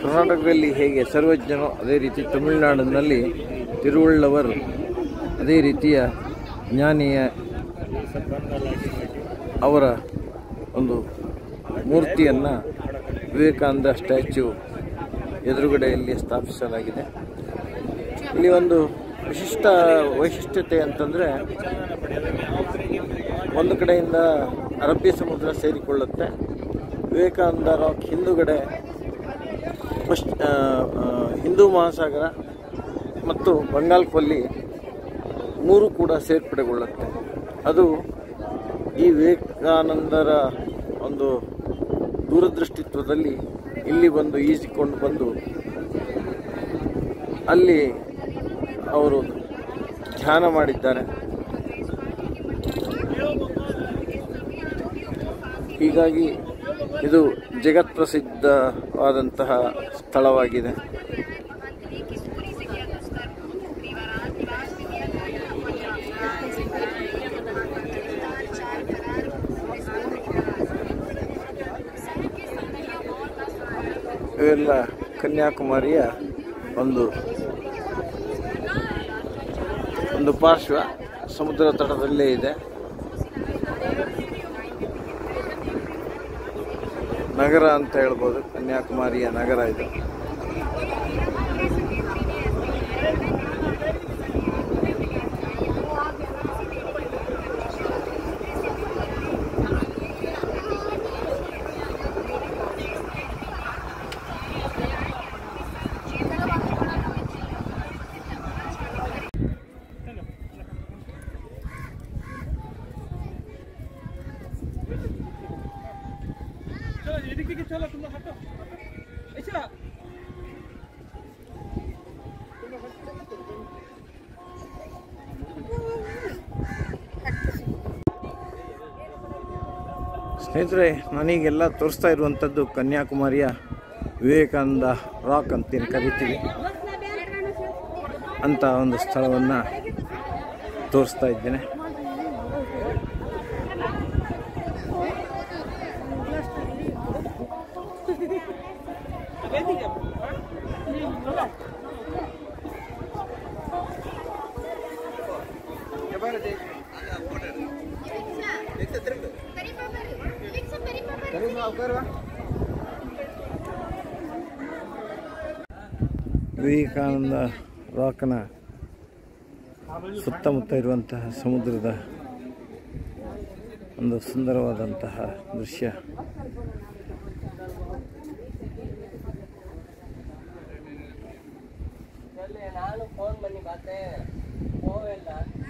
ಕರ್ನಾಟಕದಲ್ಲಿ ಹೇಗೆ ಸರ್ವಜ್ಞರು ಅದೇ ರೀತಿ ತಮಿಳುನಾಡಿನಲ್ಲಿ ತಿರುವಳ್ಳವರ್ ಅದೇ ರೀತಿಯ ಜ್ಞಾನಿಯ ಅವರ ಒಂದು ಮೂರ್ತಿಯನ್ನು ವಿವೇಕಾನಂದ ಸ್ಟ್ಯಾಚ್ಯೂ ಎದುರುಗಡೆಯಲ್ಲಿ ಸ್ಥಾಪಿಸಲಾಗಿದೆ ಇಲ್ಲಿ ಒಂದು ವಿಶಿಷ್ಟ ವೈಶಿಷ್ಟ್ಯತೆ ಅಂತಂದರೆ ಒಂದು ಕಡೆಯಿಂದ ಅರಬ್ಬಿ ಸಮುದ್ರ ಸೇರಿಕೊಳ್ಳುತ್ತೆ ವಿವೇಕಾನಂದ ರಾಕ್ ಹಿಂದುಗಡೆ ಪಶ್ಚ ಆ, ಆ, ಹಿಂದೂ ಮಹಾಸಾಗರ ಮತ್ತು ಬಂಗಾಲ್ ಕೊಲ್ಲಿ ಮೂರು ಕೂಡ ಸೇರ್ಪಡೆಗೊಳ್ಳುತ್ತೆ ಅದು ಈ ವಿವೇಕಾನಂದರ ಒಂದು ದೂರದೃಷ್ಟಿತ್ವದಲ್ಲಿ ಇಲ್ಲಿ ಬಂದು ಈಜಿಕೊಂಡು ಬಂದು ಅಲ್ಲಿ ಅವರು ಧ್ಯಾನ ಮಾಡಿದ್ದಾರೆ ಹೀಗಾಗಿ ಇದು ಜಗತ್ ಪ್ರಸಿದ್ಧವಾದಂತಹ ಸ್ಥಳವಾಗಿದೆ ಇವೆಲ್ಲ ಕನ್ಯಾಕುಮಾರಿಯ ಒಂದು ಒಂದು ಪಾರ್ಶ್ವ ಸಮುದ್ರ ತಟದಲ್ಲೇ ಇದೆ ನಗರ ಅಂತ ಹೇಳ್ಬೋದು ಕನ್ಯಾಕುಮಾರಿಯ ನಗರ ಇದು चलो एदिक दिके चलो तुम लोग हटो ऐसा ಸ್ನೇಹಿತರೆ ನಾನೀಗೆಲ್ಲ ತೋರಿಸ್ತಾ ಇರುವಂಥದ್ದು ಕನ್ಯಾಕುಮಾರಿಯ ವಿವೇಕಾನಂದ ರಾಕ್ ಅಂತೇನು ಕರಿತೀವಿ ಅಂತ ಒಂದು ಸ್ಥಳವನ್ನು ತೋರಿಸ್ತಾ ಇದ್ದೇನೆ ವಿವೇಕಾನಂದ ರಾಕ್ನ ಸುತ್ತಮುತ್ತ ಇರುವಂತಹ ಸಮುದ್ರದ ಒಂದು ಸುಂದರವಾದಂತಹ ದೃಶ್ಯ ನಾನು ಫೋನ್ பண்ணி பார்த்தேன் போவே இல்லை